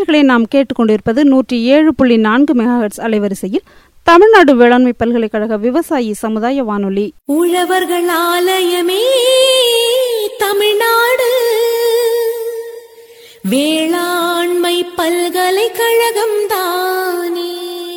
நேர்களை நாம் கேட்டுக்கொண்டிருப்பது நூற்றி ஏழு புள்ளி நான்கு மெகாஹெட்ஸ் அலைவரிசையில் தமிழ்நாடு வேளாண்மை பல்கலைக்கழக விவசாயி சமுதாய வானொலி உழவர்கள் ஆலயமே தமிழ்நாடு வேளாண்மை பல்கலைக்கழகம் தானே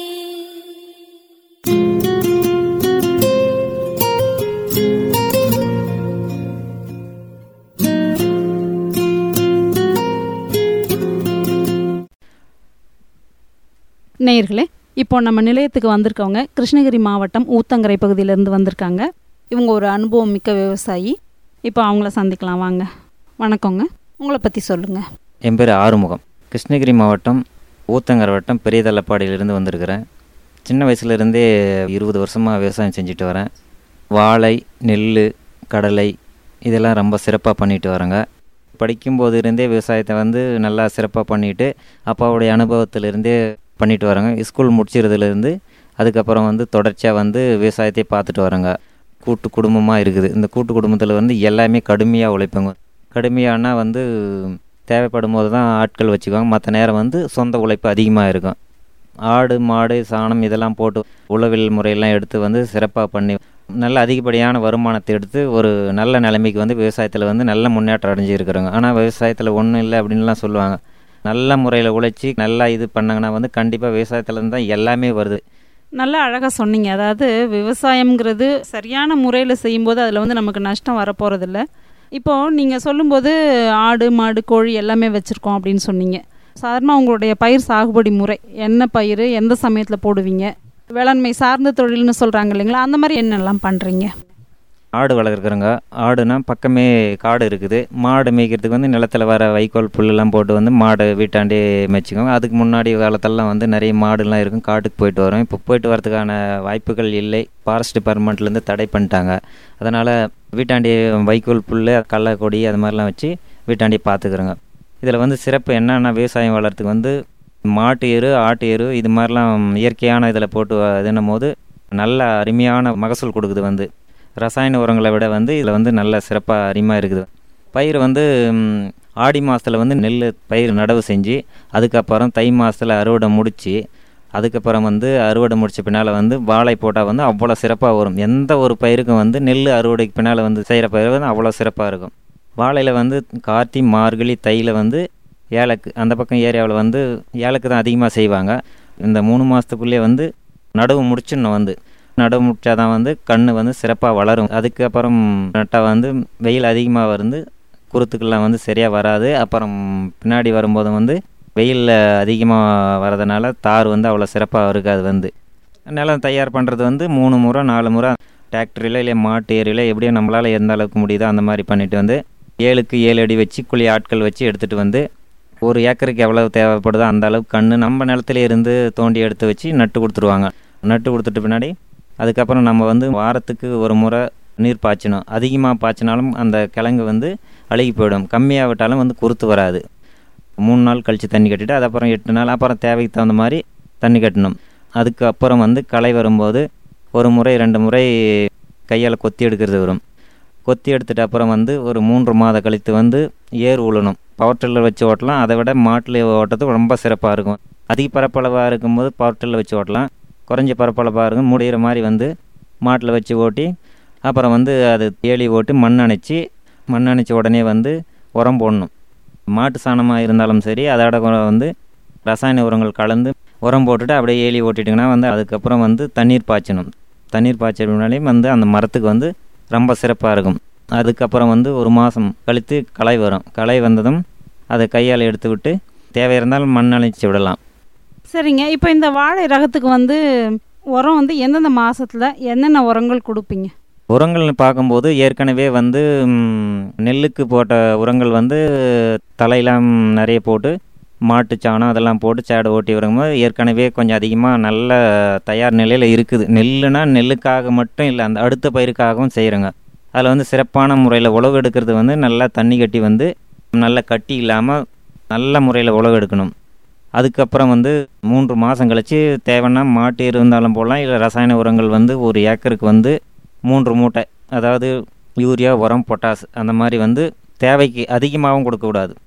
நேயர்களே இப்போ நம்ம நிலையத்துக்கு வந்திருக்கவங்க கிருஷ்ணகிரி மாவட்டம் ஊத்தங்கரை பகுதியிலேருந்து வந்திருக்காங்க இவங்க ஒரு அனுபவம் மிக்க விவசாயி இப்போ அவங்கள சந்திக்கலாம் வாங்க வணக்கங்க உங்களை பற்றி சொல்லுங்கள் என் பேர் ஆறுமுகம் கிருஷ்ணகிரி மாவட்டம் ஊத்தங்கரை வட்டம் பெரியதள்ளப்பாடியிலிருந்து வந்திருக்கிறேன் சின்ன வயசுலேருந்தே இருபது வருஷமாக விவசாயம் செஞ்சுட்டு வரேன் வாழை நெல் கடலை இதெல்லாம் ரொம்ப சிறப்பாக பண்ணிட்டு வரேங்க படிக்கும்போது இருந்தே விவசாயத்தை வந்து நல்லா சிறப்பாக பண்ணிட்டு அப்பாவுடைய அனுபவத்திலிருந்தே பண்ணிட்டு வரேங்க ஸ்கூல் முடிச்சிறதுலேருந்து அதுக்கப்புறம் வந்து தொடர்ச்சியாக வந்து விவசாயத்தை பார்த்துட்டு வரேங்க கூட்டு குடும்பமாக இருக்குது இந்த கூட்டு குடும்பத்தில் வந்து எல்லாமே கடுமையாக உழைப்போங்க கடுமையானா வந்து தேவைப்படும் போது தான் ஆட்கள் வச்சுக்குவாங்க மற்ற நேரம் வந்து சொந்த உழைப்பு அதிகமாக இருக்கும் ஆடு மாடு சாணம் இதெல்லாம் போட்டு உழவில் முறையெல்லாம் எடுத்து வந்து சிறப்பாக பண்ணி நல்ல அதிகப்படியான வருமானத்தை எடுத்து ஒரு நல்ல நிலைமைக்கு வந்து விவசாயத்தில் வந்து நல்ல முன்னேற்றம் அடைஞ்சிருக்கிறோங்க ஆனால் விவசாயத்தில் ஒன்றும் இல்லை அப்படின்லாம் சொல்லுவாங்க நல்ல முறையில் உழைச்சி நல்லா இது பண்ணாங்கன்னா வந்து கண்டிப்பாக விவசாயத்துலேருந்து தான் எல்லாமே வருது நல்லா அழகாக சொன்னீங்க அதாவது விவசாயம்ங்கிறது சரியான முறையில் செய்யும்போது அதில் வந்து நமக்கு நஷ்டம் வரப்போகிறதில்ல இப்போது நீங்கள் சொல்லும்போது ஆடு மாடு கோழி எல்லாமே வச்சுருக்கோம் அப்படின்னு சொன்னீங்க சாதாரணமாக உங்களுடைய பயிர் சாகுபடி முறை என்ன பயிர் எந்த சமயத்தில் போடுவீங்க வேளாண்மை சார்ந்த தொழில்னு சொல்கிறாங்க இல்லைங்களா அந்த மாதிரி என்னெல்லாம் பண்ணுறீங்க ஆடு வளர்க்குறோங்க ஆடுனா பக்கமே காடு இருக்குது மாடு மேய்க்கிறதுக்கு வந்து நிலத்தில் வர வைக்கோல் புல்லெல்லாம் போட்டு வந்து மாடு வீட்டாண்டே மேய்ச்சிக்கோங்க அதுக்கு முன்னாடி காலத்தெல்லாம் வந்து நிறைய மாடுலாம் இருக்கும் காட்டுக்கு போயிட்டு வரோம் இப்போ போயிட்டு வரதுக்கான வாய்ப்புகள் இல்லை ஃபாரஸ்ட் டிபார்ட்மெண்ட்லேருந்து தடை பண்ணிட்டாங்க அதனால் வீட்டாண்டி வைக்கோல் புல் கடலை கொடி அது மாதிரிலாம் வச்சு வீட்டாண்டி பார்த்துக்குறோங்க இதில் வந்து சிறப்பு என்னென்னா விவசாயம் வளர்றதுக்கு வந்து மாட்டு எரு ஆட்டு எரு இது மாதிரிலாம் இயற்கையான இதில் போட்டு இதுன்னும் போது நல்ல அருமையான மகசூல் கொடுக்குது வந்து ரசாயன உரங்களை விட வந்து இதில் வந்து நல்ல சிறப்பாக அருமையாக இருக்குது பயிர் வந்து ம், ஆடி மாதத்தில் வந்து நெல் பயிர் நடவு செஞ்சு அதுக்கப்புறம் தை மாதத்தில் அறுவடை முடித்து அதுக்கப்புறம் வந்து அறுவடை முடிச்ச பின்னால் வந்து வாழை போட்டால் வந்து அவ்வளோ சிறப்பாக வரும் எந்த ஒரு பயிருக்கும் வந்து நெல் அறுவடைக்கு பின்னால் வந்து செய்கிற பயிர் வந்து அவ்வளோ சிறப்பாக இருக்கும் வாழையில் வந்து கார்த்தி மார்கழி தையில் வந்து ஏலக்கு அந்த பக்கம் ஏரியாவில் வந்து ஏலக்கு தான் அதிகமாக செய்வாங்க இந்த மூணு மாதத்துக்குள்ளே வந்து நடவு முடிச்சிடணும் வந்து நடவு முடிச்சாதான் வந்து கன்று வந்து சிறப்பாக வளரும் அதுக்கப்புறம் நட்டால் வந்து வெயில் அதிகமாக வந்து குருத்துக்கெல்லாம் வந்து சரியாக வராது அப்புறம் பின்னாடி வரும்போது வந்து வெயிலில் அதிகமாக வரதுனால தார் வந்து அவ்வளோ சிறப்பாக இருக்காது வந்து நிலம் தயார் பண்ணுறது வந்து மூணு முறை நாலு முறை டிராக்டரில் இல்லை மாட்டு ஏரியில் எப்படியோ நம்மளால் எந்த அளவுக்கு முடியுதோ அந்த மாதிரி பண்ணிட்டு வந்து ஏழுக்கு ஏழு அடி வச்சு குழி ஆட்கள் வச்சு எடுத்துகிட்டு வந்து ஒரு ஏக்கருக்கு எவ்வளவு தேவைப்படுதோ அந்த அளவுக்கு கன்று நம்ம நிலத்துல இருந்து தோண்டி எடுத்து வச்சு நட்டு கொடுத்துருவாங்க நட்டு கொடுத்துட்டு பின்னாடி அதுக்கப்புறம் நம்ம வந்து வாரத்துக்கு ஒரு முறை நீர் பாய்ச்சணும் அதிகமாக பாய்ச்சினாலும் அந்த கிழங்கு வந்து அழுகி போயிடும் கம்மியாக விட்டாலும் வந்து குருத்து வராது மூணு நாள் கழித்து தண்ணி கட்டிட்டு அது அப்புறம் எட்டு நாள் அப்புறம் தேவைக்கு தகுந்த மாதிரி தண்ணி கட்டணும் அதுக்கு அப்புறம் வந்து களை வரும்போது ஒரு முறை ரெண்டு முறை கையால் கொத்தி எடுக்கிறது வரும் கொத்தி எடுத்துட்டு அப்புறம் வந்து ஒரு மூன்று மாத கழித்து வந்து ஏர் உழணும் பவர் டில்லர் வச்சு ஓட்டலாம் அதை விட மாட்டில் ஓட்டுறது ரொம்ப சிறப்பாக இருக்கும் அதிக பரப்பளவாக இருக்கும்போது பவர் டில்லர் வச்சு ஓட்டலாம் குறைஞ்ச பரப்பளவாக இருக்கும் முடிகிற மாதிரி வந்து மாட்டில் வச்சு ஓட்டி அப்புறம் வந்து அது ஏலி ஓட்டி மண் அணைச்சி மண் அணைச்ச உடனே வந்து உரம் போடணும் மாட்டு சாணமாக இருந்தாலும் சரி அதோட கூட வந்து ரசாயன உரங்கள் கலந்து உரம் போட்டுட்டு அப்படியே ஏலி ஓட்டிட்டிங்கன்னா வந்து அதுக்கப்புறம் வந்து தண்ணீர் பாய்ச்சணும் தண்ணீர் பாய்ச்சனாலே வந்து அந்த மரத்துக்கு வந்து ரொம்ப சிறப்பாக இருக்கும் அதுக்கப்புறம் வந்து ஒரு மாதம் கழித்து களை வரும் களை வந்ததும் அதை கையால் எடுத்து விட்டு தேவை இருந்தால் மண் அணைச்சி விடலாம் சரிங்க இப்போ இந்த வாழை ரகத்துக்கு வந்து உரம் வந்து எந்தெந்த மாதத்தில் என்னென்ன உரங்கள் கொடுப்பீங்க உரங்கள்னு பார்க்கும்போது ஏற்கனவே வந்து ம், நெல்லுக்கு போட்ட உரங்கள் வந்து தலையெல்லாம் நிறைய போட்டு மாட்டு சாணம் அதெல்லாம் போட்டு சேடை ஓட்டி வரும்போது ஏற்கனவே கொஞ்சம் அதிகமாக நல்ல தயார் நிலையில் இருக்குது நெல்லுனா நெல்லுக்காக மட்டும் இல்லை அந்த அடுத்த பயிருக்காகவும் செய்கிறோங்க அதில் வந்து சிறப்பான முறையில் உழவு எடுக்கிறது வந்து நல்லா தண்ணி கட்டி வந்து நல்ல கட்டி இல்லாமல் நல்ல முறையில் உழவு எடுக்கணும் அதுக்கப்புறம் வந்து மூன்று மாதம் கழித்து தேவைன்னா மாட்டு எரு இருந்தாலும் போடலாம் இல்லை ரசாயன உரங்கள் வந்து ஒரு ஏக்கருக்கு வந்து மூன்று மூட்டை அதாவது யூரியா உரம் பொட்டாஸ் அந்த மாதிரி வந்து தேவைக்கு அதிகமாகவும் கொடுக்கக்கூடாது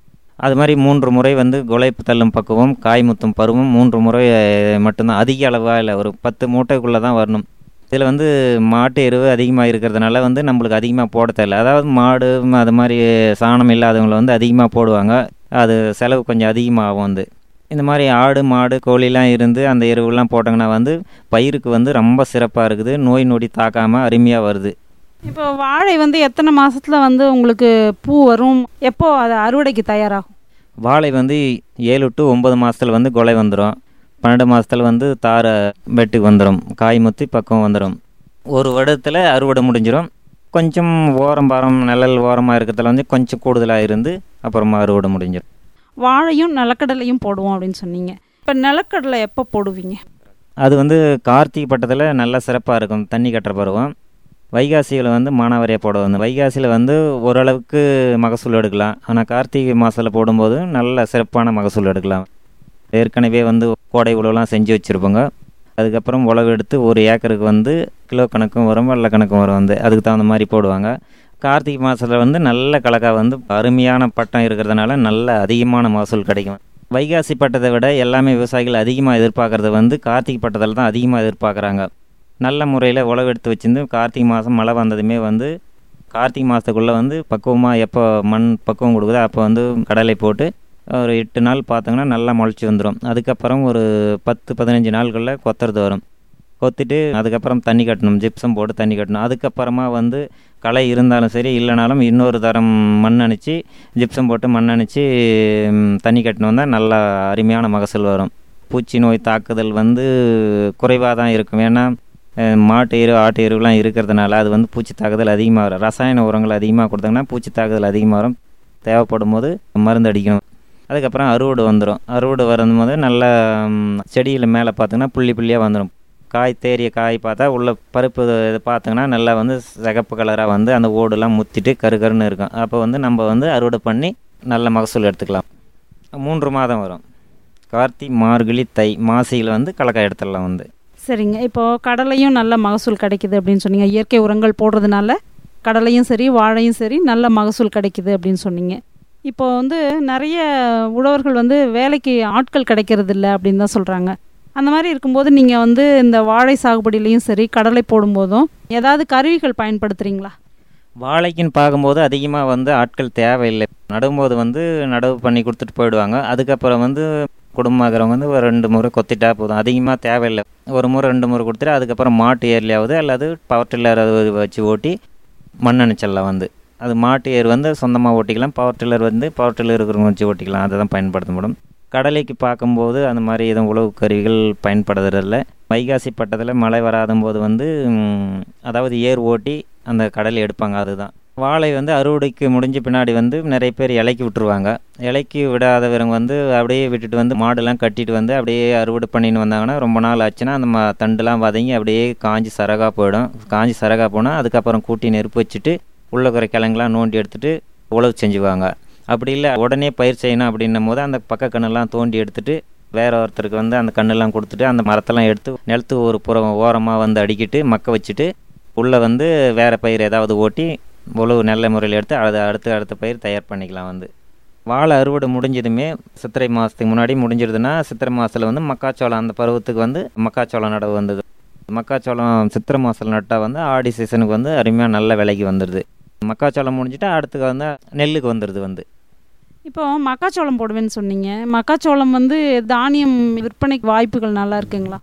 அது மாதிரி மூன்று முறை வந்து குலைப்பு தள்ளும் பக்குவம் காய் முத்தும் பருவம் மூன்று முறை அஹ், மட்டும்தான் அதிக அளவாக இல்லை ஒரு பத்து மூட்டைக்குள்ளே தான் வரணும் இதில் வந்து மாட்டு எருவு அதிகமாக இருக்கிறதுனால வந்து நம்மளுக்கு அதிகமாக போட தேவையில்ல அதாவது மாடு ம, அது மாதிரி சாணம் இல்லாதவங்களை வந்து அதிகமாக போடுவாங்க அது செலவு கொஞ்சம் அதிகமாகும் வந்து இந்த மாதிரி ஆடு மாடு கோழிலாம் இருந்து அந்த எருவுலாம் போட்டாங்கன்னா வந்து பயிருக்கு வந்து ரொம்ப சிறப்பாக இருக்குது நோய் நொடி தாக்காமல் அருமையாக வருது இப்போ வாழை வந்து எத்தனை மாசத்துல வந்து உங்களுக்கு பூ வரும் எப்போ அது அறுவடைக்கு தயாராகும் வாழை வந்து ஏழு டு ஒம்பது மாதத்தில் வந்து கொலை வந்துடும் பன்னெண்டு மாதத்தில் வந்து தார வெட்டுக்கு வந்துடும் காய் முத்தி பக்கம் வந்துடும் ஒரு வருடத்தில் அறுவடை முடிஞ்சிடும் கொஞ்சம் ஓரம் பாரம் நிழல் ஓரமாக இருக்கிறதுல வந்து கொஞ்சம் கூடுதலாக இருந்து அப்புறமா அறுவடை முடிஞ்சிடும் வாழையும் நிலக்கடலையும் போடுவோம் அப்படின்னு சொன்னீங்க இப்போ நிலக்கடலை எப்போ போடுவீங்க அது வந்து கார்த்திகை பட்டத்தில் நல்ல சிறப்பாக இருக்கும் தண்ணி கட்டுற பருவம் வைகாசியில் வந்து மானாவாரியாக போட வந்து வைகாசியில் வந்து ஓரளவுக்கு மகசூல் எடுக்கலாம் ஆனால் கார்த்திகை மாதத்தில் போடும்போது நல்ல சிறப்பான மகசூல் எடுக்கலாம் ஏற்கனவே வந்து கோடை உழவுலாம் செஞ்சு வச்சுருப்போங்க அதுக்கப்புறம் உழவு எடுத்து ஒரு ஏக்கருக்கு வந்து கிலோ கணக்கும் வரும் வெள்ளை கணக்கும் வரும் வந்து அதுக்கு தகுந்த மாதிரி போடுவாங்க கார்த்திகை மாதத்தில் வந்து நல்ல கலக்கா வந்து அருமையான பட்டம் இருக்கிறதுனால நல்ல அதிகமான மகசூல் கிடைக்கும் வைகாசி பட்டத்தை விட எல்லாமே விவசாயிகள் அதிகமாக எதிர்பார்க்கறது வந்து கார்த்திகை பட்டத்தில் தான் அதிகமாக எதிர்பார்க்குறாங்க நல்ல முறையில் உழவு எடுத்து வச்சிருந்து கார்த்திகை மாதம் மழை வந்ததுமே வந்து கார்த்திகை மாதத்துக்குள்ளே வந்து பக்குவமாக எப்போ மண் பக்குவம் கொடுக்குதோ அப்போ வந்து கடலை போட்டு ஒரு எட்டு நாள் பார்த்தோங்கன்னா நல்லா முளைச்சி வந்துடும் அதுக்கப்புறம் ஒரு பத்து பதினஞ்சு நாளுக்குள்ளே கொத்துறது வரும் கொத்திட்டு அதுக்கப்புறம் தண்ணி கட்டணும் ஜிப்சம் போட்டு தண்ணி கட்டணும் அதுக்கப்புறமா வந்து களை இருந்தாலும் சரி இல்லைனாலும் இன்னொரு தரம் மண் அணைச்சி ஜிப்சம் போட்டு மண் அணைச்சி ம், தண்ணி கட்டினு வந்தால் நல்லா அருமையான மகசூல் வரும் பூச்சி நோய் தாக்குதல் வந்து குறைவாக தான் இருக்கும் ஏன்னா அஹ், மாட்டு எரு ஆட்டு எருவெலாம் இருக்கிறதுனால அது வந்து பூச்சி தாக்குதல் அதிகமாக வரும் ரசாயன உரங்கள் அதிகமாக கொடுத்தாங்கன்னா பூச்சி தாக்குதல் அதிகமாக வரும் தேவைப்படும் போது மருந்து அடிக்கணும் அதுக்கப்புறம் அறுவடை வந்துடும் அறுவடை வரும்போது நல்லா ம், செடியில் மேலே பார்த்தீங்கன்னா புள்ளி புள்ளியாக வந்துடும் காய் தேறிய காய் பார்த்தா உள்ள பருப்பு இது பார்த்தீங்கன்னா நல்லா வந்து சிகப்பு கலராக வந்து அந்த ஓடுலாம் முத்திட்டு கரு கருன்னு இருக்கும் அப்போ வந்து நம்ம வந்து அறுவடை பண்ணி நல்ல மகசூல் எடுத்துக்கலாம் மூன்று மாதம் வரும் கார்த்தி மார்கழி தை மாசியில் வந்து கலக்காய் எடுத்துடலாம் வந்து சரிங்க இப்போ கடலையும் நல்ல மகசூல் கிடைக்குது அப்படின்னு சொன்னீங்க இயற்கை உரங்கள் போடுறதுனால கடலையும் சரி வாழையும் சரி நல்ல மகசூல் கிடைக்குது அப்படின்னு சொன்னீங்க இப்போ வந்து நிறைய உழவர்கள் வந்து வேலைக்கு ஆட்கள் கிடைக்கிறது இல்லை அப்படின்னு தான் சொல்கிறாங்க அந்த மாதிரி இருக்கும்போது நீங்கள் வந்து இந்த வாழை சாகுபடியிலையும் சரி கடலை போடும்போதும் ஏதாவது கருவிகள் பயன்படுத்துகிறீங்களா வாழைக்குன்னு பார்க்கும்போது அதிகமாக வந்து ஆட்கள் தேவையில்லை நடும்போது வந்து நடவு பண்ணி கொடுத்துட்டு போயிடுவாங்க அதுக்கப்புறம் வந்து குடும்பமாகிறவங்க வந்து ஒரு ரெண்டு முறை கொத்திட்டா போதும் அதிகமாக தேவையில்லை ஒரு முறை ரெண்டு முறை கொடுத்துட்டு அதுக்கப்புறம் மாட்டு ஏர்லையாவது அல்லது பவர் டில்லர் அது வச்சு ஓட்டி மண் அணைச்சிடலாம் வந்து அது மாட்டு ஏர் வந்து சொந்தமாக ஓட்டிக்கலாம் பவர் டில்லர் வந்து பவர் டில்லர் இருக்கிறவங்க வச்சு ஓட்டிக்கலாம் அதை தான் பயன்படுத்த முடியும் கடலைக்கு பார்க்கும்போது அந்த மாதிரி எதுவும் உழவு கருவிகள் பயன்படுத்துறதில்ல வைகாசி பட்டத்தில் மழை வராத போது வந்து ம், அதாவது ஏர் ஓட்டி அந்த கடலை எடுப்பாங்க அதுதான் வாழை வந்து அறுவடைக்கு முடிஞ்ச பின்னாடி வந்து நிறைய பேர் இலைக்கு விட்டுருவாங்க இலைக்கு விடாதவங்க வந்து அப்படியே விட்டுட்டு வந்து மாடுலாம் கட்டிட்டு வந்து அப்படியே அறுவடை பண்ணின்னு வந்தாங்கன்னா ரொம்ப நாள் ஆச்சுன்னா அந்த ம தண்டுலாம் வதங்கி அப்படியே காஞ்சி சரகா போயிடும் காஞ்சி சரகா போனால் அதுக்கப்புறம் கூட்டி நெருப்பு வச்சுட்டு உள்ள இருக்கிற கிழங்குலாம் நோண்டி எடுத்துட்டு உழவு செஞ்சுவாங்க அப்படி இல்லை உடனே பயிர் செய்யணும் அப்படின்னும் போது அந்த பக்க கண்ணெல்லாம் தோண்டி எடுத்துட்டு வேற ஒருத்தருக்கு வந்து அந்த கண்ணெல்லாம் கொடுத்துட்டு அந்த மரத்தெல்லாம் எடுத்து நிலத்து ஒரு புறம் ஓரமாக வந்து அடிக்கிட்டு மக்க வச்சுட்டு உள்ளே வந்து வேற பயிர் ஏதாவது ஓட்டி உழவு நல்ல முறையில் எடுத்து அதை அடுத்து அடுத்த பயிர் தயார் பண்ணிக்கலாம் வந்து வாழை அறுவடை முடிஞ்சதுமே சித்திரை மாதத்துக்கு முன்னாடி முடிஞ்சிருதுன்னா சித்திரை மாதத்தில் வந்து மக்காச்சோளம் அந்த பருவத்துக்கு வந்து மக்காச்சோளம் நடவு வந்தது மக்காச்சோளம் சித்திரை மாதத்தில் நட்டால் வந்து ஆடி சீசனுக்கு வந்து அருமையாக நல்ல விலைக்கு வந்துடுது மக்காச்சோளம் முடிஞ்சிட்டா அடுத்து வந்து நெல்லுக்கு வந்துடுது வந்து இப்போ மக்காச்சோளம் போடுவேன்னு சொன்னீங்க மக்காச்சோளம் வந்து தானியம் விற்பனைக்கு வாய்ப்புகள் நல்லா இருக்குங்களா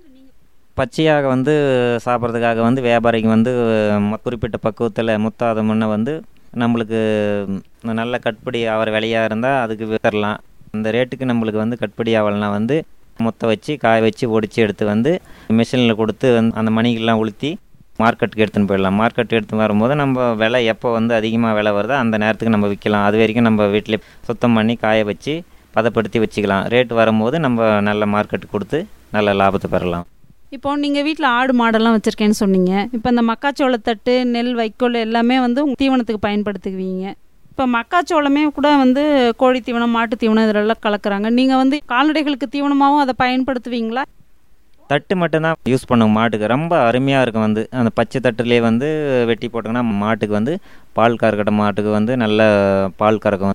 பச்சையாக வந்து சாப்பிட்றதுக்காக வந்து வியாபாரிங்க வந்து ம- குறிப்பிட்ட பக்குவத்தில் முத்தாத முன்ன வந்து நம்மளுக்கு ம், நல்ல கட்டுப்படி ஆகிற விலையாக இருந்தால் அதுக்கு வித்தரலாம் அந்த ரேட்டுக்கு நம்மளுக்கு வந்து கட்டுப்படி ஆகலைன்னா வந்து முத்த வச்சு காய வச்சு ஒடிச்சு எடுத்து வந்து மிஷினில் கொடுத்து வந்து அந்த மணிகள்லாம் உளுத்தி மார்க்கெட்டுக்கு எடுத்துன்னு போயிடலாம் மார்க்கெட் எடுத்துன்னு வரும்போது நம்ம விலை எப்போ வந்து அதிகமாக விலை வருதோ அந்த நேரத்துக்கு நம்ம விற்கலாம் அது வரைக்கும் நம்ம வீட்டில் சுத்தம் பண்ணி காய வச்சு பதப்படுத்தி வச்சுக்கலாம் ரேட் வரும்போது நம்ம நல்ல மார்க்கெட்டுக்கு கொடுத்து நல்ல லாபத்தை பெறலாம் இப்போ நீங்கள் வீட்டில் ஆடு மாடெல்லாம் வச்சுருக்கேன்னு சொன்னீங்க இப்போ இந்த மக்காச்சோளத்தட்டு நெல் வைக்கோல் எல்லாமே வந்து உங்க தீவனத்துக்கு பயன்படுத்துக்குவீங்க இப்போ மக்காச்சோளமே கூட வந்து கோழி தீவனம் மாட்டு தீவனம் இதெல்லாம் கலக்குறாங்க நீங்கள் வந்து கால்நடைகளுக்கு தீவனமாகவும் அதை பயன்படுத்துவீங்களா தட்டு மட்டும்தான் யூஸ் பண்ணுவோம் மாட்டுக்கு ரொம்ப அருமையாக இருக்கும் வந்து அந்த பச்சை தட்டுலேயே வந்து வெட்டி போட்டோங்கன்னா மாட்டுக்கு வந்து பால் கறக்கட்ட மாட்டுக்கு வந்து நல்ல பால் கறக்கும்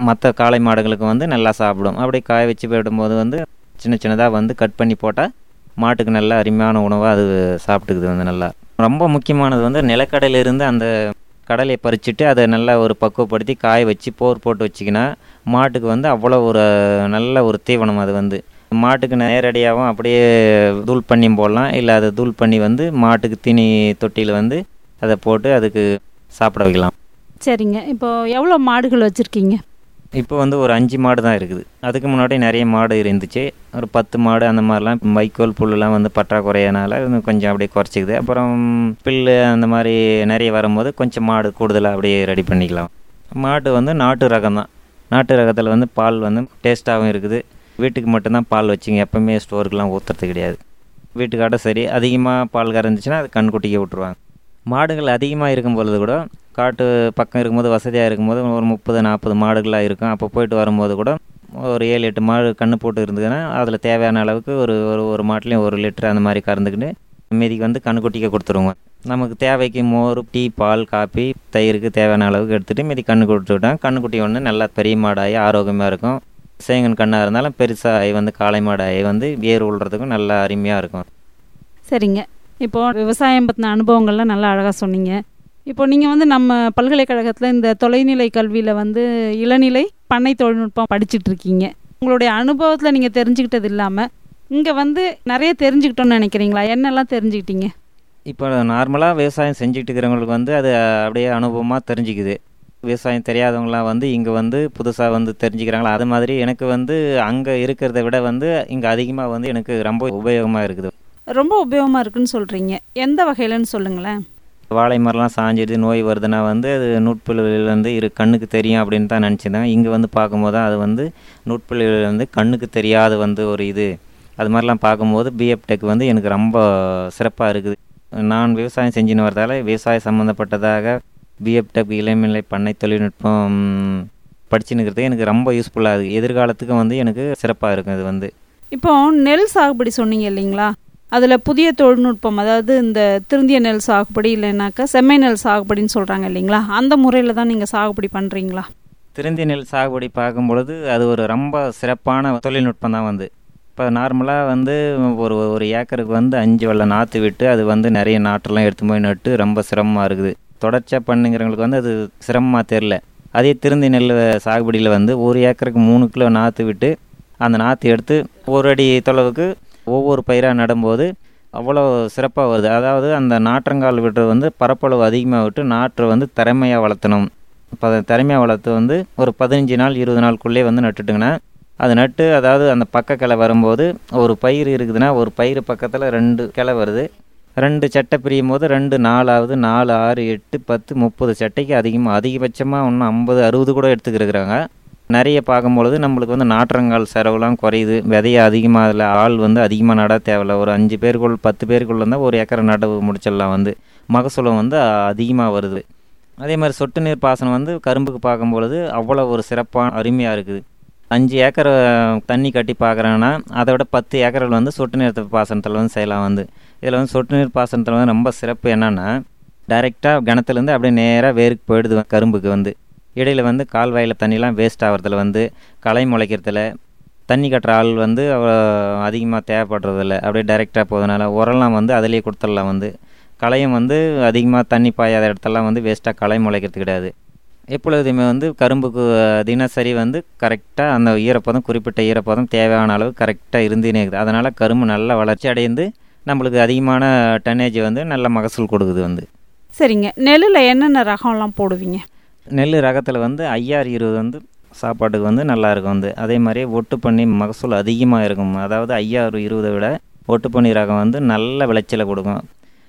மற்ற காளை மாடுகளுக்கு வந்து நல்லா சாப்பிடும் அப்படி காய வச்சு விடும்போது வந்து சின்ன சின்னதாக வந்து கட் பண்ணி போட்டால் மாட்டுக்கு நல்ல அருமையான உணவாக அது சாப்பிட்டுக்குது வந்து நல்லா ரொம்ப முக்கியமானது வந்து நிலக்கடலையிலிருந்து அந்த கடலையை பறிச்சுட்டு அதை நல்லா ஒரு பக்குவப்படுத்தி காய வச்சு போர் போட்டு வச்சிக்கினா மாட்டுக்கு வந்து அவ்வளோ ஒரு நல்ல ஒரு தீவனம் அது வந்து மாட்டுக்கு நேரடியாகவும் அப்படியே தூள் பண்ணியும் போடலாம் இல்லை அதை தூள் பண்ணி வந்து மாட்டுக்கு தீனி தொட்டியில் வந்து அதை போட்டு அதுக்கு சாப்பிட வைக்கலாம் சரிங்க இப்போ எவ்வளோ மாடுகள் வச்சுருக்கீங்க இப்போ வந்து ஒரு அஞ்சு மாடு தான் இருக்குது அதுக்கு முன்னாடி நிறைய மாடு இருந்துச்சு ஒரு பத்து மாடு அந்த மாதிரிலாம் வைக்கோல் புல்லுலாம் வந்து பற்றாக்குறையனால இன்னும் கொஞ்சம் அப்படியே குறைச்சிக்குது அப்புறம் புல்லு அந்த மாதிரி நிறைய வரும்போது கொஞ்சம் மாடு கூடுதலாக அப்படியே ரெடி பண்ணிக்கலாம் மாடு வந்து நாட்டு ரகம் தான் நாட்டு ரகத்தில் வந்து பால் வந்து டேஸ்ட்டாகவும் இருக்குது வீட்டுக்கு மட்டும்தான் பால் வச்சுங்க எப்பவுமே ஸ்டோருக்குலாம் ஊற்றுறது கிடையாது வீட்டுக்காட்ட சரி அதிகமாக பால் கறந்துச்சுன்னா அது கண்குட்டிக்க விட்ருவாங்க மாடுகள் அதிகமாக இருக்கும் பொழுது கூட காட்டு பக்கம் இருக்கும்போது வசதியாக இருக்கும்போது ஒரு முப்பது நாற்பது மாடுகளாக இருக்கும் அப்போ போயிட்டு வரும்போது கூட ஒரு ஏழு எட்டு மாடு கன்று போட்டு இருந்ததுன்னா அதில் தேவையான அளவுக்கு ஒரு ஒரு ஒரு மாட்டுலேயும் ஒரு லிட்டர் அந்த மாதிரி கறந்துக்கிட்டு மீதிக்கு வந்து கண்ணுக்குட்டிக்க கொடுத்துருவோம் நமக்கு தேவைக்கு மோர் டீ பால் காப்பி தயிருக்கு தேவையான அளவுக்கு எடுத்துகிட்டு மீதி கண்ணு கொடுத்துட்டோம் கண்ணுக்குட்டி ஒன்று நல்லா பெரிய மாடாகி ஆரோக்கியமாக இருக்கும் சேங்கன் கண்ணாக இருந்தாலும் பெருசாக வந்து காளை மாடாகி வந்து ஏர் உள்றதுக்கும் நல்லா அருமையாக இருக்கும் சரிங்க இப்போ விவசாயம் பற்றின அனுபவங்கள்லாம் நல்லா அழகாக சொன்னீங்க இப்போ நீங்கள் வந்து நம்ம பல்கலைக்கழகத்தில் இந்த தொலைநிலை கல்வியில் வந்து இளநிலை பண்ணை தொழில்நுட்பம் படிச்சுட்டு இருக்கீங்க உங்களுடைய அனுபவத்தில் நீங்கள் தெரிஞ்சுக்கிட்டது இல்லாமல் இங்கே வந்து நிறைய தெரிஞ்சுக்கிட்டோன்னு நினைக்கிறீங்களா என்னெல்லாம் தெரிஞ்சுக்கிட்டீங்க இப்போ நார்மலாக விவசாயம் செஞ்சுட்டு இருக்கிறவங்களுக்கு வந்து அது அப்படியே அனுபவமாக தெரிஞ்சுக்குது விவசாயம் தெரியாதவங்களாம் வந்து இங்கே வந்து புதுசாக வந்து தெரிஞ்சுக்கிறாங்களா அது மாதிரி எனக்கு வந்து அங்கே இருக்கிறத விட வந்து இங்கே அதிகமாக வந்து எனக்கு ரொம்ப உபயோகமாக இருக்குது ரொம்ப உபயோகமாக இருக்குன்னு சொல்கிறீங்க எந்த வகையிலன்னு சொல்லுங்களேன் வாழை மரம்லாம் சாஞ்சிடுது நோய் வருதுன்னா வந்து அது நூட்புழுவில் வந்து இரு கண்ணுக்கு தெரியும் அப்படின்னு தான் நினச்சிருந்தேன் இங்கே வந்து பார்க்கும்போது தான் அது வந்து நூட்புழுவில் வந்து கண்ணுக்கு தெரியாத வந்து ஒரு இது அது மாதிரிலாம் பார்க்கும்போது பிஎஃப் டெக் வந்து எனக்கு ரொம்ப சிறப்பாக இருக்குது நான் விவசாயம் செஞ்சுன்னு வரதால விவசாய சம்மந்தப்பட்டதாக பிஎஃப் டெக் இளநிலை பண்ணை தொழில்நுட்பம் படிச்சுன்னுக்கிறது எனக்கு ரொம்ப யூஸ்ஃபுல்லாக இருக்குது எதிர்காலத்துக்கு வந்து எனக்கு சிறப்பாக இருக்கும் இது வந்து இப்போ நெல் சாகுபடி சொன்னீங்க இல்லைங்களா அதில் புதிய தொழில்நுட்பம் அதாவது இந்த திருந்திய நெல் சாகுபடி இல்லைனாக்கா செம்மை நெல் சாகுபடின்னு சொல்கிறாங்க இல்லைங்களா அந்த முறையில் தான் நீங்கள் சாகுபடி பண்ணுறீங்களா திருந்தி நெல் சாகுபடி பார்க்கும் பொழுது அது ஒரு ரொம்ப சிறப்பான தொழில்நுட்பம் தான் வந்து இப்போ நார்மலாக வந்து ஒரு ஒரு ஏக்கருக்கு வந்து அஞ்சு வெள்ளை நாற்று விட்டு அது வந்து நிறைய நாற்றெல்லாம் எடுத்து போய் நட்டு ரொம்ப சிரமமாக இருக்குது தொடர்ச்சியாக பண்ணுங்கிறவங்களுக்கு வந்து அது சிரமமாக தெரில அதே திருந்தி நெல் சாகுபடியில் வந்து ஒரு ஏக்கருக்கு மூணு கிலோ நாற்று விட்டு அந்த நாற்று எடுத்து ஒரு அடி தொலைவுக்கு ஒவ்வொரு பயிராக நடும்போது அவ்வளோ சிறப்பாக வருது அதாவது அந்த நாற்றங்கால் விடுறது வந்து பரப்பளவு அதிகமாக விட்டு நாற்றை வந்து திறமையாக வளர்த்தணும் இப்போ அதை திறமையாக வளர்த்து வந்து ஒரு பதினஞ்சு நாள் இருபது நாளுக்குள்ளே வந்து நட்டுட்டுங்கன்னா அது நட்டு அதாவது அந்த பக்க கிளை வரும்போது ஒரு பயிர் இருக்குதுன்னா ஒரு பயிர் பக்கத்தில் ரெண்டு கிளை வருது ரெண்டு சட்டை பிரியும் போது ரெண்டு நாலாவது நாலு ஆறு எட்டு பத்து முப்பது சட்டைக்கு அதிகமாக அதிகபட்சமாக இன்னும் ஐம்பது அறுபது கூட எடுத்துக்கிருக்கிறாங்க நிறைய பார்க்கும்பொழுது நம்மளுக்கு வந்து நாற்றங்கால் செலவுலாம் குறையுது விதைய அதிகமாக அதில் ஆள் வந்து அதிகமாக நட தேவையில்ல ஒரு அஞ்சு பேருக்குள் பத்து பேருக்குள்ள இருந்தால் ஒரு ஏக்கரை நடவு முடிச்சிடலாம் வந்து மகசூலம் வந்து அதிகமாக வருது அதே மாதிரி சொட்டு நீர் பாசனம் வந்து கரும்புக்கு பார்க்கும்பொழுது அவ்வளோ ஒரு சிறப்பான அருமையாக இருக்குது அஞ்சு ஏக்கர் தண்ணி கட்டி பார்க்குறாங்கன்னா அதை விட பத்து ஏக்கரில் வந்து சொட்டு நீர் பாசனத்தில் வந்து செய்யலாம் வந்து இதில் வந்து சொட்டு நீர் பாசனத்தில் வந்து ரொம்ப சிறப்பு என்னென்னா டைரெக்டாக கிணத்துலேருந்து அப்படியே நேராக வேருக்கு போயிடுது கரும்புக்கு வந்து இடையில வந்து கால்வாயில் தண்ணிலாம் வேஸ்ட் ஆகிறதுல வந்து களை முளைக்கிறதுல தண்ணி கட்டுற ஆள் வந்து அதிகமாக தேவைப்படுறதில்ல அப்படியே டைரெக்டாக போகிறதுனால உரம்லாம் வந்து அதிலேயே கொடுத்துடலாம் வந்து களையும் வந்து அதிகமாக தண்ணி பாயாத இடத்தெல்லாம் வந்து வேஸ்ட்டாக களை முளைக்கிறது கிடையாது எப்பொழுதுமே வந்து கரும்புக்கு தினசரி வந்து கரெக்டாக அந்த ஈரப்பதம் குறிப்பிட்ட ஈரப்பதம் தேவையான அளவு கரெக்டாக இருந்துனே இருக்குது அதனால் கரும்பு நல்லா வளர்ச்சி அடைந்து நம்மளுக்கு அதிகமான டன்னேஜ் வந்து நல்ல மகசூல் கொடுக்குது வந்து சரிங்க நெல்லில் என்னென்ன ரகம்லாம் போடுவீங்க நெல் ரகத்தில் வந்து ஐஆர் இருபது வந்து சாப்பாட்டுக்கு வந்து நல்லா இருக்கும் வந்து அதே மாதிரி ஒட்டு பண்ணி மகசூல் அதிகமாக இருக்கும் அதாவது ஐஆர் இருபதை விட ஒட்டு பண்ணி ரகம் வந்து நல்ல விளைச்சலை கொடுக்கும்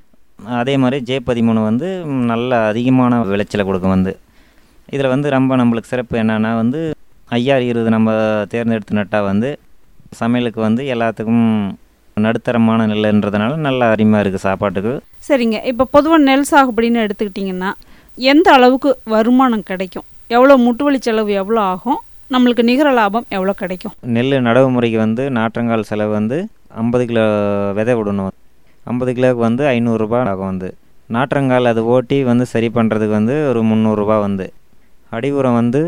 அதே மாதிரி ஜே பதிமூணு வந்து நல்ல அதிகமான விளைச்சலை கொடுக்கும் வந்து இதில் வந்து ரொம்ப நம்மளுக்கு சிறப்பு என்னென்னா வந்து ஐஆர் இருபது நம்ம தேர்ந்தெடுத்து நட்டால் வந்து சமையலுக்கு வந்து எல்லாத்துக்கும் நடுத்தரமான நெல்லுன்றதுனால நல்ல அருமையாக இருக்குது சாப்பாட்டுக்கு சரிங்க இப்போ பொதுவாக நெல் சாகுபடின்னு எடுத்துக்கிட்டிங்கன்னா எந்த அளவுக்கு வருமானம் கிடைக்கும் எவ்வளோ முட்டுவலி செலவு எவ்வளோ ஆகும் நம்மளுக்கு நிகர லாபம் எவ்வளோ கிடைக்கும் நெல் நடவு முறைக்கு வந்து நாற்றங்கால் செலவு வந்து ஐம்பது கிலோ விதை விடணும் ஐம்பது கிலோவுக்கு வந்து ஐநூறுரூபா ஆகும் வந்து நாற்றங்கால் அது ஓட்டி வந்து சரி பண்ணுறதுக்கு வந்து ஒரு முந்நூறுரூபா வந்து அடி உரம் வந்து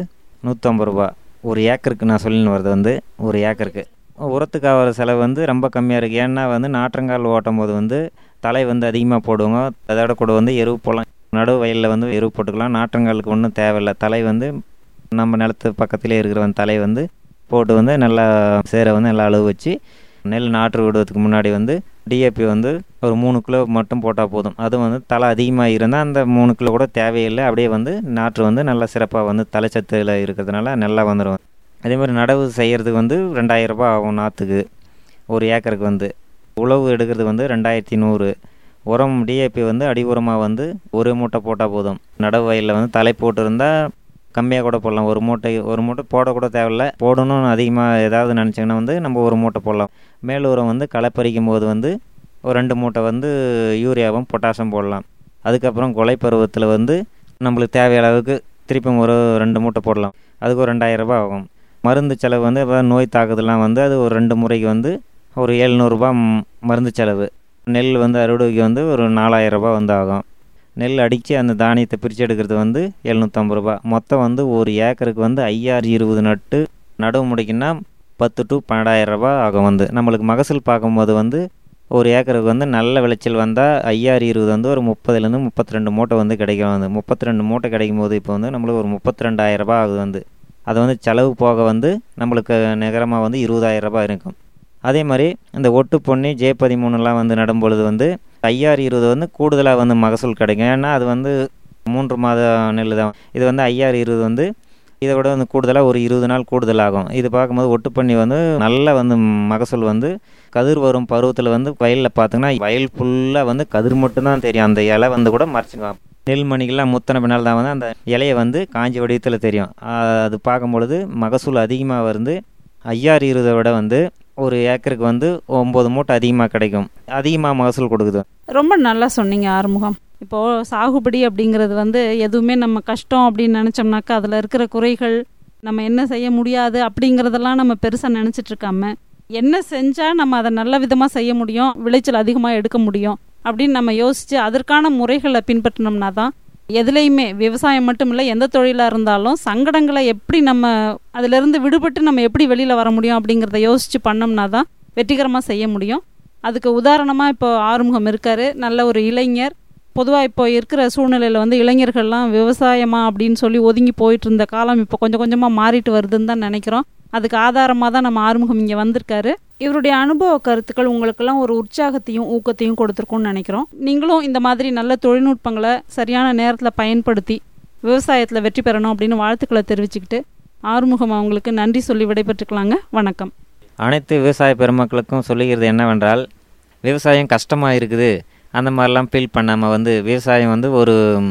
நூற்றம்பது ரூபா ஒரு ஏக்கருக்கு நான் சொல்லின்னு வர்றது வந்து ஒரு ஏக்கருக்கு உரத்துக்கு ஆகிற செலவு வந்து ரொம்ப கம்மியாக இருக்குது ஏன்னா வந்து நாற்றங்கால் ஓட்டும் போது வந்து தலை வந்து அதிகமாக போடுவோங்க அதோட கூட வந்து எருவு போடலாம் நடுவு வயலில் வந்து எருவு போட்டுக்கலாம் நாற்றங்காலுக்கு ஒன்றும் தேவையில்லை தலை வந்து நம்ம நிலத்து பக்கத்திலே இருக்கிற வந்து தலை வந்து போட்டு வந்து நல்லா சேரை வந்து நல்லா அளவு வச்சு நெல் நாற்று விடுவதுக்கு முன்னாடி வந்து டிஏபி வந்து ஒரு மூணு கிலோ மட்டும் போட்டால் போதும் அது வந்து தலை அதிகமாக இருந்தால் அந்த மூணு கிலோ கூட தேவையில்லை அப்படியே வந்து நாற்று வந்து நல்லா சிறப்பாக வந்து தலைச்சத்தில் இருக்கிறதுனால நல்லா வந்துடும் அதே மாதிரி நடவு செய்கிறதுக்கு வந்து ரெண்டாயிரம் ரூபாய் ஆகும் நாற்றுக்கு ஒரு ஏக்கருக்கு வந்து உழவு எடுக்கிறது வந்து ரெண்டாயிரத்தி நூறு உரம் டிஏபி வந்து அடி உரமாக வந்து ஒரு மூட்டை போட்டால் போதும் நடவு வயலில் வந்து தலை போட்டிருந்தா கம்மியாக கூட போடலாம் ஒரு மூட்டை ஒரு மூட்டை போடக்கூட தேவையில்ல போடணும்னு அதிகமாக ஏதாவது நினச்சிங்கன்னா வந்து நம்ம ஒரு மூட்டை போடலாம் மேல் உரம் வந்து களை பறிக்கும் போது வந்து ஒரு ரெண்டு மூட்டை வந்து யூரியாவும் பொட்டாசும் போடலாம் அதுக்கப்புறம் கொலை பருவத்தில் வந்து நம்மளுக்கு தேவையான அளவுக்கு திருப்பியும் ஒரு ரெண்டு மூட்டை போடலாம் அதுக்கு ஒரு ரெண்டாயிரம் ரூபாய் ஆகும் மருந்து செலவு வந்து இப்போ நோய் தாக்குதலாம் வந்து அது ஒரு ரெண்டு முறைக்கு வந்து ஒரு எழுநூறுபா மருந்து செலவு நெல் வந்து அறுவடைக்கு வந்து ஒரு நாலாயிரம் ரூபாய் வந்து ஆகும் நெல் அடித்து அந்த தானியத்தை பிரித்து எடுக்கிறது வந்து எழுநூற்றம்பது ரூபா மொத்தம் வந்து ஒரு ஏக்கருக்கு வந்து ஐயாறு இருபது நட்டு நடவு முடிக்குன்னா பத்து டு பன்னெண்டாயிரம் ரூபாய் ஆகும் வந்து நம்மளுக்கு மகசூல் பார்க்கும்போது வந்து ஒரு ஏக்கருக்கு வந்து நல்ல விளைச்சல் வந்தால் ஐயாறு இருபது வந்து ஒரு முப்பதுலேருந்து முப்பத்தி ரெண்டு மூட்டை வந்து கிடைக்கும் வந்து முப்பத்தி ரெண்டு மூட்டை கிடைக்கும் போது இப்போ வந்து நம்மளுக்கு ஒரு முப்பத்தி ரெண்டாயிரம் ரூபாய் ஆகுது வந்து அது வந்து செலவு போக வந்து நம்மளுக்கு நிகரமாக வந்து இருபதாயிரம் ரூபாய் இருக்கும் அதே மாதிரி இந்த ஒட்டு பொன்னி ஜே பதிமூணுலாம் வந்து நடும் பொழுது வந்து ஐயாறு இருபது வந்து கூடுதலாக வந்து மகசூல் கிடைக்கும் ஏன்னா அது வந்து மூன்று மாத நெல் தான் இது வந்து ஐயாறு இருபது வந்து இதை விட வந்து கூடுதலாக ஒரு இருபது நாள் கூடுதலாகும் இது பார்க்கும்போது ஒட்டு பண்ணி வந்து நல்ல வந்து மகசூல் வந்து கதிர் வரும் பருவத்தில் வந்து வயலில் பார்த்தீங்கன்னா வயல் ஃபுல்லாக வந்து கதிர் மட்டும்தான் தெரியும் அந்த இலை வந்து கூட மறைச்சிக்குவான் நெல் மணிக்கெல்லாம் முத்தனை பின்னால் தான் வந்து அந்த இலையை வந்து காஞ்சி வடிவத்தில் தெரியும் அது பார்க்கும்பொழுது மகசூல் அதிகமாக வந்து ஐயாறு இருபதை விட வந்து ஒரு ஏக்கருக்கு வந்து ஒம்பது மூட்டை அதிகமாக கிடைக்கும் அதிகமாக மகசூல் கொடுக்குது ரொம்ப நல்லா சொன்னீங்க ஆறுமுகம் இப்போது சாகுபடி அப்படிங்கிறது வந்து எதுவுமே நம்ம கஷ்டம் அப்படின்னு நினச்சோம்னாக்கா அதில் இருக்கிற குறைகள் நம்ம என்ன செய்ய முடியாது அப்படிங்கிறதெல்லாம் நம்ம பெருசாக நினச்சிட்டு இருக்காம என்ன செஞ்சால் நம்ம அதை நல்ல விதமாக செய்ய முடியும் விளைச்சல் அதிகமாக எடுக்க முடியும் அப்படின்னு நம்ம யோசித்து அதற்கான முறைகளை பின்பற்றினோம்னா தான் எதுலேயுமே விவசாயம் மட்டும் இல்லை எந்த தொழிலாக இருந்தாலும் சங்கடங்களை எப்படி நம்ம அதிலிருந்து விடுபட்டு நம்ம எப்படி வெளியில் வர முடியும் அப்படிங்கிறத யோசித்து பண்ணோம்னா தான் வெற்றிகரமாக செய்ய முடியும் அதுக்கு உதாரணமாக இப்போ ஆறுமுகம் இருக்கார் நல்ல ஒரு இளைஞர் பொதுவாக இப்போ இருக்கிற சூழ்நிலையில் வந்து இளைஞர்கள்லாம் விவசாயமா அப்படின்னு சொல்லி ஒதுங்கி போயிட்டு இருந்த காலம் இப்போ கொஞ்சம் கொஞ்சமாக மாறிட்டு வருதுன்னு தான் நினைக்கிறோம் அதுக்கு ஆதாரமாக தான் நம்ம ஆறுமுகம் இங்கே வந்திருக்காரு இவருடைய அனுபவ கருத்துக்கள் உங்களுக்கெல்லாம் ஒரு உற்சாகத்தையும் ஊக்கத்தையும் கொடுத்துருக்கும்னு நினைக்கிறோம் நீங்களும் இந்த மாதிரி நல்ல தொழில்நுட்பங்களை சரியான நேரத்தில் பயன்படுத்தி விவசாயத்தில் வெற்றி பெறணும் அப்படின்னு வாழ்த்துக்களை தெரிவிச்சுக்கிட்டு ஆறுமுகம் அவங்களுக்கு நன்றி சொல்லி விடைபெற்றுக்கலாங்க வணக்கம் அனைத்து விவசாய பெருமக்களுக்கும் சொல்லுகிறது என்னவென்றால் விவசாயம் கஷ்டமாக இருக்குது அந்த மாதிரிலாம் ஃபீல் பண்ணாமல் வந்து விவசாயம் வந்து ஒரு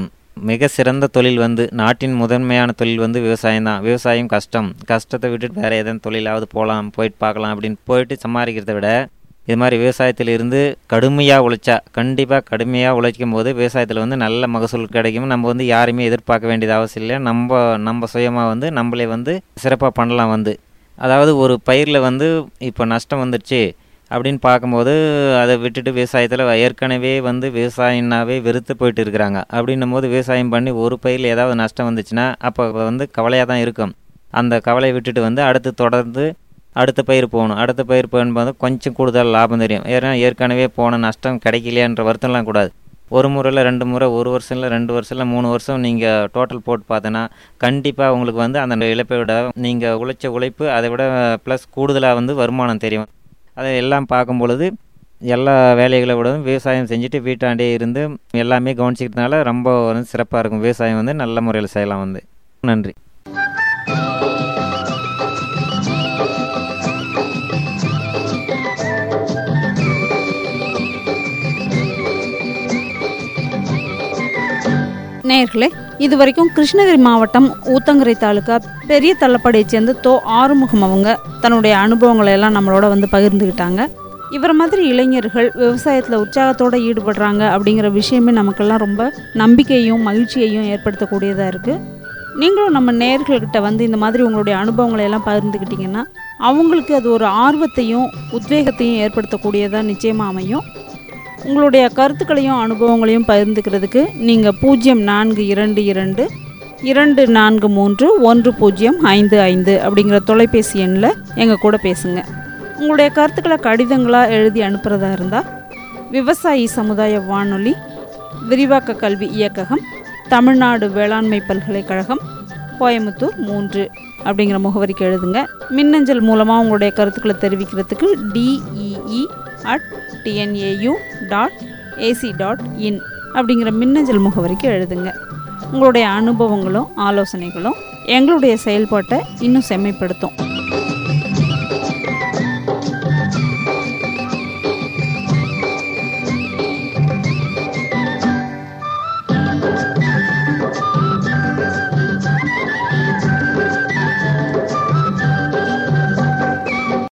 மிக சிறந்த தொழில் வந்து நாட்டின் முதன்மையான தொழில் வந்து விவசாயம் தான் விவசாயம் கஷ்டம் கஷ்டத்தை விட்டுட்டு வேறு எதனா தொழிலாவது போகலாம் போயிட்டு பார்க்கலாம் அப்படின்னு போயிட்டு சம்பாதிக்கிறத விட இது மாதிரி விவசாயத்தில் இருந்து கடுமையாக உழைச்சா கண்டிப்பாக கடுமையாக உழைக்கும் போது விவசாயத்தில் வந்து நல்ல மகசூல் கிடைக்கும் நம்ம வந்து யாரையுமே எதிர்பார்க்க வேண்டியது அவசியம் இல்லை நம்ம நம்ம சுயமாக வந்து நம்மளே வந்து சிறப்பாக பண்ணலாம் வந்து அதாவது ஒரு பயிரில் வந்து இப்போ நஷ்டம் வந்துடுச்சு அப்படின்னு பார்க்கும்போது அதை விட்டுட்டு விவசாயத்தில் ஏற்கனவே வந்து விவசாயம்னாவே வெறுத்து போயிட்டு இருக்கிறாங்க அப்படின்னும் போது விவசாயம் பண்ணி ஒரு பயிரில் ஏதாவது நஷ்டம் வந்துச்சுன்னா அப்போ வந்து கவலையாக தான் இருக்கும் அந்த கவலையை விட்டுட்டு வந்து அடுத்து தொடர்ந்து அடுத்த பயிர் போகணும் அடுத்த பயிர் போகும்போது கொஞ்சம் கூடுதல் லாபம் தெரியும் ஏன்னா ஏற்கனவே போன நஷ்டம் கிடைக்கலையான்ற வருத்தம்லாம் கூடாது ஒரு முறையில் ரெண்டு முறை ஒரு வருஷம் இல்லை ரெண்டு வருஷம் இல்லை மூணு வருஷம் நீங்கள் டோட்டல் போட்டு பார்த்தோன்னா கண்டிப்பாக உங்களுக்கு வந்து அந்த இழப்பை விட நீங்கள் உழைச்ச உழைப்பு அதை விட ப்ளஸ் கூடுதலாக வந்து வருமானம் தெரியும் அதை எல்லாம் பார்க்கும் பொழுது எல்லா வேலைகளை விட விவசாயம் செஞ்சுட்டு வீட்டாண்டே இருந்து எல்லாமே கவனிச்சிக்கிறதுனால ரொம்ப வந்து சிறப்பாக இருக்கும் விவசாயம் வந்து நல்ல முறையில் செய்யலாம் வந்து நன்றி நேர்களே இது வரைக்கும் கிருஷ்ணகிரி மாவட்டம் ஊத்தங்கரை தாலுக்கா பெரிய தள்ளப்படையை சேர்ந்து தோ ஆறுமுகம் அவங்க தன்னுடைய அனுபவங்களை எல்லாம் நம்மளோட வந்து பகிர்ந்துக்கிட்டாங்க இவர் மாதிரி இளைஞர்கள் விவசாயத்தில் உற்சாகத்தோடு ஈடுபடுறாங்க அப்படிங்கிற விஷயமே நமக்கெல்லாம் ரொம்ப நம்பிக்கையும் மகிழ்ச்சியையும் ஏற்படுத்தக்கூடியதாக இருக்குது நீங்களும் நம்ம நேர்கள்கிட்ட வந்து இந்த மாதிரி உங்களுடைய அனுபவங்களை எல்லாம் பகிர்ந்துக்கிட்டிங்கன்னா அவங்களுக்கு அது ஒரு ஆர்வத்தையும் உத்வேகத்தையும் ஏற்படுத்தக்கூடியதாக நிச்சயமாக அமையும் உங்களுடைய கருத்துக்களையும் அனுபவங்களையும் பகிர்ந்துக்கிறதுக்கு நீங்கள் பூஜ்ஜியம் நான்கு இரண்டு இரண்டு இரண்டு நான்கு மூன்று ஒன்று பூஜ்ஜியம் ஐந்து ஐந்து அப்படிங்கிற தொலைபேசி எண்ணில் எங்கள் கூட பேசுங்க உங்களுடைய கருத்துக்களை கடிதங்களாக எழுதி அனுப்புகிறதா இருந்தால் விவசாயி சமுதாய வானொலி விரிவாக்க கல்வி இயக்ககம் தமிழ்நாடு வேளாண்மை பல்கலைக்கழகம் கோயம்புத்தூர் மூன்று அப்படிங்கிற முகவரிக்கு எழுதுங்க மின்னஞ்சல் மூலமாக உங்களுடைய கருத்துக்களை தெரிவிக்கிறதுக்கு DEE at TNAU dot AC dot in அப்படிங்கிற மின்னஞ்சல் முகவரிக்கு எழுதுங்க உங்களுடைய அனுபவங்களும் ஆலோசனைகளும் எங்களுடைய செயல்பாட்டை இன்னும் செம்மைப்படுத்தும்